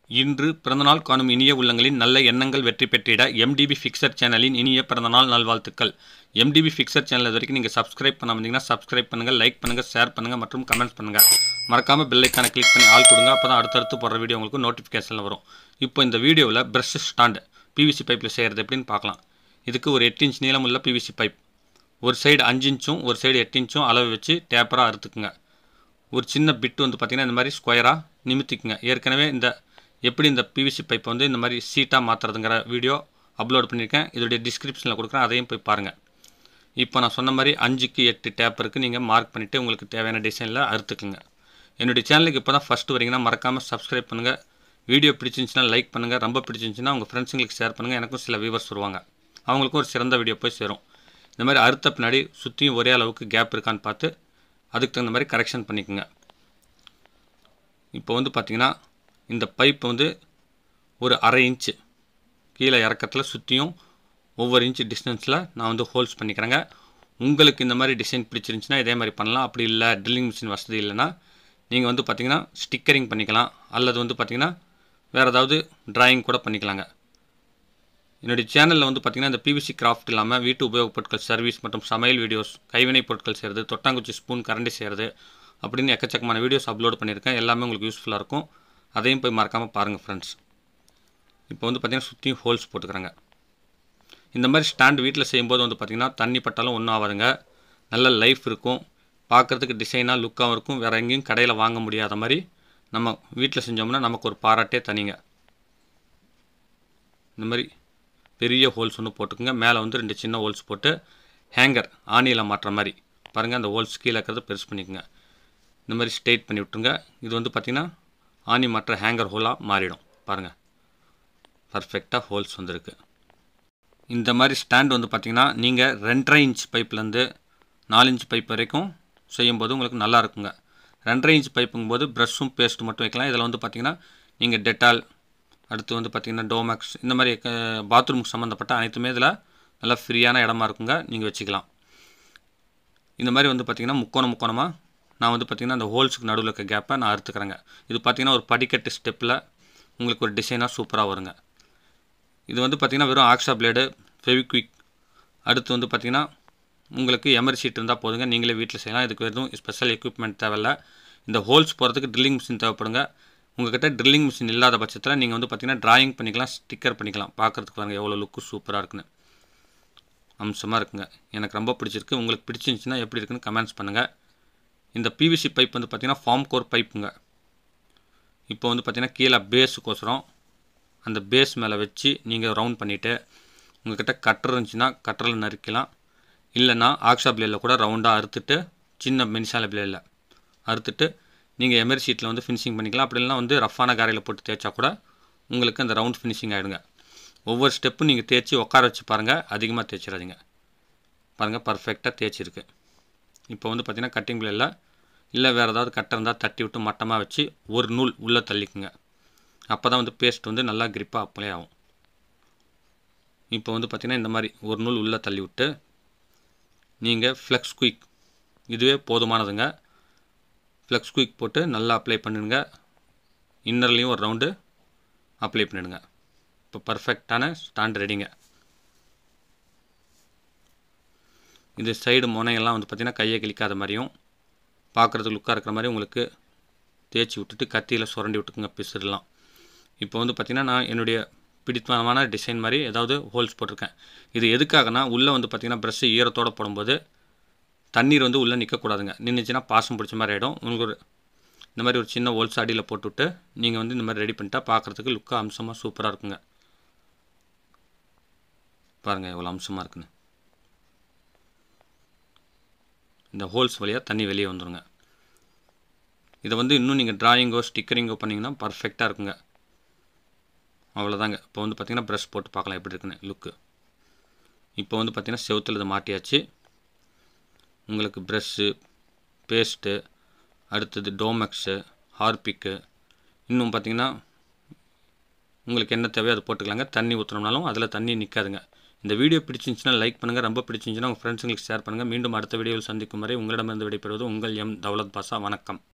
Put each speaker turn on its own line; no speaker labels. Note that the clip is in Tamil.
இன்று பிறந்தநாள் காணும் இனிய உள்ளங்களின் நல்ல எண்ணங்கள் வெற்றி பெற்றிட எம்டிபி ஃபிக்சர் சேனலின் இனிய பிறந்தநாள் நல்வாழ்த்துக்கள் எம்டிபி ஃபிக்சர் சேனல் இது வரைக்கும் நீங்கள் சப்ஸ்கிரைப் பண்ண வந்தீங்கன்னா சப்ஸ்கிரைப் பண்ணுங்கள் லைக் பண்ணுங்கள் ஷேர் பண்ணுங்கள் மற்றும் கமெண்ட்ஸ் பண்ணுங்கள் மறக்காமல் பெல்லைக்கான கிளிக் பண்ணி ஆள் கொடுங்க அப்போ தான் அடுத்தடுத்து போடுற வீடியோ உங்களுக்கு நோட்டிஃபிகேஷனில் வரும் இப்போ இந்த வீடியோவில் ப்ரஷ் ஸ்டாண்டு பிவிசி பைப்பில் செய்கிறது எப்படின்னு பார்க்கலாம் இதுக்கு ஒரு எட்டு இன்ச் நீளம் உள்ள பிவிசி பைப் ஒரு சைடு அஞ்சு இன்ச்சும் ஒரு சைடு எட்டு இன்ச்சும் அளவு வச்சு டேப்பராக அறுத்துக்குங்க ஒரு சின்ன பிட் வந்து பார்த்திங்கன்னா இந்த மாதிரி ஸ்கொயராக நிமித்திக்குங்க ஏற்கனவே இந்த எப்படி இந்த பிவிசி பைப்பை வந்து இந்த மாதிரி சீட்டாக மாற்றுறதுங்கிற வீடியோ அப்லோட் பண்ணியிருக்கேன் இதோடைய டிஸ்கிரிப்ஷனில் கொடுக்குறேன் அதையும் போய் பாருங்கள் இப்போ நான் சொன்ன மாதிரி அஞ்சுக்கு எட்டு டேப்பருக்கு நீங்கள் மார்க் பண்ணிவிட்டு உங்களுக்கு தேவையான டிசைனில் அறுத்துக்குங்க என்னுடைய சேனலுக்கு இப்போ தான் ஃபஸ்ட்டு வரீங்கன்னா மறக்காமல் சப்ஸ்கிரைப் பண்ணுங்கள் வீடியோ பிடிச்சிருந்துச்சுன்னா லைக் பண்ணுங்கள் ரொம்ப பிடிச்சிருந்துச்சுன்னா உங்கள் ஃப்ரெண்ட்ஸுங்களுக்கு ஷேர் பண்ணுங்கள் எனக்கும் சில வியூவர்ஸ் வருவாங்க அவங்களுக்கும் ஒரு சிறந்த வீடியோ போய் சேரும் இந்த மாதிரி அறுத்த பின்னாடி சுற்றியும் ஒரே அளவுக்கு கேப் இருக்கான்னு பார்த்து அதுக்கு தகுந்த மாதிரி கரெக்ஷன் பண்ணிக்கோங்க இப்போ வந்து பார்த்திங்கன்னா இந்த பைப் வந்து ஒரு அரை இன்ச்சு கீழே இறக்கத்தில் சுற்றியும் ஒவ்வொரு இன்ச்சு டிஸ்டன்ஸில் நான் வந்து ஹோல்ஸ் பண்ணிக்கிறேங்க உங்களுக்கு இந்த மாதிரி டிசைன் பிடிச்சிருந்துச்சுன்னா இதே மாதிரி பண்ணலாம் அப்படி இல்லை ட்ரில்லிங் மிஷின் வசதி இல்லைன்னா நீங்கள் வந்து பார்த்திங்கன்னா ஸ்டிக்கரிங் பண்ணிக்கலாம் அல்லது வந்து பார்த்திங்கன்னா வேறு ஏதாவது டிராயிங் கூட பண்ணிக்கலாங்க என்னுடைய சேனலில் வந்து பார்த்திங்கன்னா இந்த பிவிசி கிராஃப்ட் இல்லாமல் வீட்டு உபயோகப் பொருட்கள் சர்வீஸ் மற்றும் சமையல் வீடியோஸ் கைவினைப் பொருட்கள் செய்கிறது தொட்டாங்குச்சி ஸ்பூன் கரண்டி செய்கிறது அப்படின்னு எக்கச்சக்கமான வீடியோஸ் அப்லோட் பண்ணியிருக்கேன் எல்லாமே உங்களுக்கு யூஸ்ஃபுல்லாக இருக்கும் அதையும் போய் மறக்காமல் பாருங்கள் ஃப்ரெண்ட்ஸ் இப்போ வந்து பார்த்திங்கன்னா சுற்றியும் ஹோல்ஸ் போட்டுக்கிறாங்க இந்த மாதிரி ஸ்டாண்ட் வீட்டில் செய்யும்போது வந்து பார்த்திங்கன்னா தண்ணி பட்டாலும் ஒன்றும் ஆகாதுங்க நல்ல லைஃப் இருக்கும் பார்க்குறதுக்கு டிசைனாக லுக்காகவும் இருக்கும் வேறு எங்கேயும் கடையில் வாங்க முடியாத மாதிரி நம்ம வீட்டில் செஞ்சோம்னா நமக்கு ஒரு பாராட்டே தனிங்க இந்த மாதிரி பெரிய ஹோல்ஸ் ஒன்று போட்டுக்கோங்க மேலே வந்து ரெண்டு சின்ன ஹோல்ஸ் போட்டு ஹேங்கர் ஆணியில் மாட்டுற மாதிரி பாருங்கள் அந்த ஹோல்ஸ் கீழே இருக்கிறத பெருசு பண்ணிக்கோங்க இந்த மாதிரி ஸ்ட்ரெயிட் பண்ணி விட்டுருங்க இது வந்து பார்த்திங்கன்னா ஆணி மாற்ற ஹேங்கர் ஹோலாக மாறிடும் பாருங்கள் பர்ஃபெக்டாக ஹோல்ஸ் வந்துருக்கு இந்த மாதிரி ஸ்டாண்ட் வந்து பார்த்திங்கன்னா நீங்கள் ரெண்டரை இன்ச் பைப்லேருந்து நாலு இன்ச் பைப் வரைக்கும் செய்யும்போது உங்களுக்கு நல்லா இருக்குங்க ரெண்டரை இன்ச் பைப்புங்கும்போது ப்ரஷ்ஷும் பேஸ்ட் மட்டும் வைக்கலாம் இதில் வந்து பார்த்திங்கன்னா நீங்கள் டெட்டால் அடுத்து வந்து பார்த்திங்கன்னா டோமேக்ஸ் இந்த மாதிரி பாத்ரூமுக்கு சம்மந்தப்பட்ட அனைத்துமே இதில் நல்லா ஃப்ரீயான இடமா இருக்குங்க நீங்கள் வச்சுக்கலாம் இந்த மாதிரி வந்து பார்த்திங்கன்னா முக்கோணம் முக்கோணமாக நான் வந்து பார்த்திங்கன்னா அந்த ஹோல்ஸுக்கு நடுவில் இருக்க கேப்பை நான் அறுத்துக்கிறேங்க இது பார்த்திங்கன்னா ஒரு படிக்கட்டு ஸ்டெப்பில் உங்களுக்கு ஒரு டிசைனாக சூப்பராக வருங்க இது வந்து பார்த்திங்கன்னா வெறும் ஆக்ஸா பிளேடு ஃபெவிக்விக் அடுத்து வந்து பார்த்திங்கன்னா உங்களுக்கு எமரி ஷீட் இருந்தால் போதுங்க நீங்களே வீட்டில் செய்யலாம் இதுக்கு எதுவும் ஸ்பெஷல் எக்யூப்மெண்ட் தேவையில்ல இந்த ஹோல்ஸ் போகிறதுக்கு ட்ரில்லிங் மிஷின் தேவைப்படுங்க உங்கள்கிட்ட ட்ரில்லிங் மிஷின் இல்லாத பட்சத்தில் நீங்கள் வந்து பார்த்திங்கன்னா ட்ராயிங் பண்ணிக்கலாம் ஸ்டிக்கர் பண்ணிக்கலாம் பார்க்குறதுக்கு பாருங்கள் எவ்வளோ லுக்கு சூப்பராக இருக்குன்னு அம்சமாக இருக்குங்க எனக்கு ரொம்ப பிடிச்சிருக்கு உங்களுக்கு பிடிச்சிருந்துச்சின்னா எப்படி இருக்குன்னு கமெண்ட்ஸ் பண்ணுங்கள் இந்த பிவிசி பைப் வந்து பார்த்திங்கன்னா ஃபார்ம் கோர் பைப்புங்க இப்போ வந்து பார்த்திங்கன்னா கீழே பேஸுக்கோசரம் அந்த பேஸ் மேலே வச்சு நீங்கள் ரவுண்ட் பண்ணிவிட்டு உங்கள்கிட்ட கட்டர் இருந்துச்சுன்னா கட்டரில் நறுக்கலாம் இல்லைன்னா ஆக்ஷா பிளேடில் கூட ரவுண்டாக அறுத்துட்டு சின்ன மெனிசால பிளேடில் அறுத்துட்டு நீங்கள் எமரி ஷீட்டில் வந்து ஃபினிஷிங் பண்ணிக்கலாம் அப்படி இல்லைனா வந்து ரஃப்பான காரையில் போட்டு தேய்ச்சா கூட உங்களுக்கு அந்த ரவுண்ட் ஃபினிஷிங் ஆகிடுங்க ஒவ்வொரு ஸ்டெப்பும் நீங்கள் தேய்ச்சி உட்கார வச்சு பாருங்கள் அதிகமாக தேய்ச்சிடாதீங்க பாருங்கள் பர்ஃபெக்டாக தேய்ச்சிருக்கு இப்போ வந்து பார்த்திங்கன்னா கட்டிங் பிளேடில் இல்லை வேறு ஏதாவது கட்டை இருந்தால் தட்டி விட்டு மட்டமாக வச்சு ஒரு நூல் உள்ளே தள்ளிக்குங்க அப்போ தான் வந்து பேஸ்ட் வந்து நல்லா கிரிப்பாக அப்ளை ஆகும் இப்போ வந்து பார்த்திங்கன்னா இந்த மாதிரி ஒரு நூல் உள்ளே தள்ளி விட்டு நீங்கள் ஃப்ளெக்ஸ் குயிக் இதுவே போதுமானதுங்க ஃப்ளெக்ஸ் குயிக் போட்டு நல்லா அப்ளை பண்ணிடுங்க இன்னர்லேயும் ஒரு ரவுண்டு அப்ளை பண்ணிடுங்க இப்போ பர்ஃபெக்டான ஸ்டாண்ட் ரெடிங்க இது சைடு முனையெல்லாம் வந்து பார்த்திங்கன்னா கையை கிளிக்காத மாதிரியும் பார்க்குறதுக்கு லுக்காக இருக்கிற மாதிரி உங்களுக்கு தேய்ச்சி விட்டுட்டு கத்தியில் சுரண்டி விட்டுக்குங்க பிசுடலாம் இப்போ வந்து பார்த்திங்கன்னா நான் என்னுடைய பிடித்தமான டிசைன் மாதிரி ஏதாவது ஹோல்ஸ் போட்டிருக்கேன் இது எதுக்காகனா உள்ளே வந்து பார்த்திங்கன்னா ப்ரெஷ்ஷு ஈரத்தோடு போடும்போது தண்ணீர் வந்து உள்ளே நிற்கக்கூடாதுங்க நின்றுச்சுன்னா பாசம் பிடிச்ச மாதிரி ஆகிடும் உங்களுக்கு ஒரு இந்த மாதிரி ஒரு சின்ன ஹோல்ஸ் அடியில் போட்டுவிட்டு நீங்கள் வந்து இந்த மாதிரி ரெடி பண்ணிட்டா பார்க்குறதுக்கு லுக்காக அம்சமாக சூப்பராக இருக்குங்க பாருங்கள் எவ்வளோ அம்சமாக இருக்குன்னு இந்த ஹோல்ஸ் வழியாக தண்ணி வெளியே வந்துடுங்க இதை வந்து இன்னும் நீங்கள் ட்ராயிங்கோ ஸ்டிக்கரிங்கோ பண்ணிங்கன்னா பர்ஃபெக்டாக இருக்குங்க அவ்வளோதாங்க இப்போ வந்து பார்த்திங்கன்னா ப்ரஷ் போட்டு பார்க்கலாம் எப்படி இருக்குன்னு லுக்கு இப்போ வந்து பார்த்திங்கன்னா செவுத்தில் இதை மாட்டியாச்சு உங்களுக்கு ப்ரெஷ்ஷு பேஸ்ட்டு அடுத்தது டோமெக்ஸு ஹார்பிக்கு இன்னும் பார்த்திங்கன்னா உங்களுக்கு என்ன தேவையோ அதை போட்டுக்கலாங்க தண்ணி ஊற்றுனோம்னாலும் அதில் தண்ணி நிற்காதுங்க இந்த வீடியோ பிடிச்சிருந்துச்சுன்னா லைக் பண்ணுங்கள் ரொம்ப பிடிச்சிருந்துச்சுன்னா உங்கள் ஃப்ரெண்ட்ஸுங்களுக்கு ஷேர் பண்ணுங்கள் மீண்டும் அடுத்த வீடியோவில் சந்திக்கும் வரை உங்களிடமிருந்து விடைபெறுவது உங்கள் எம் தௌலத் பாஷா வணக்கம்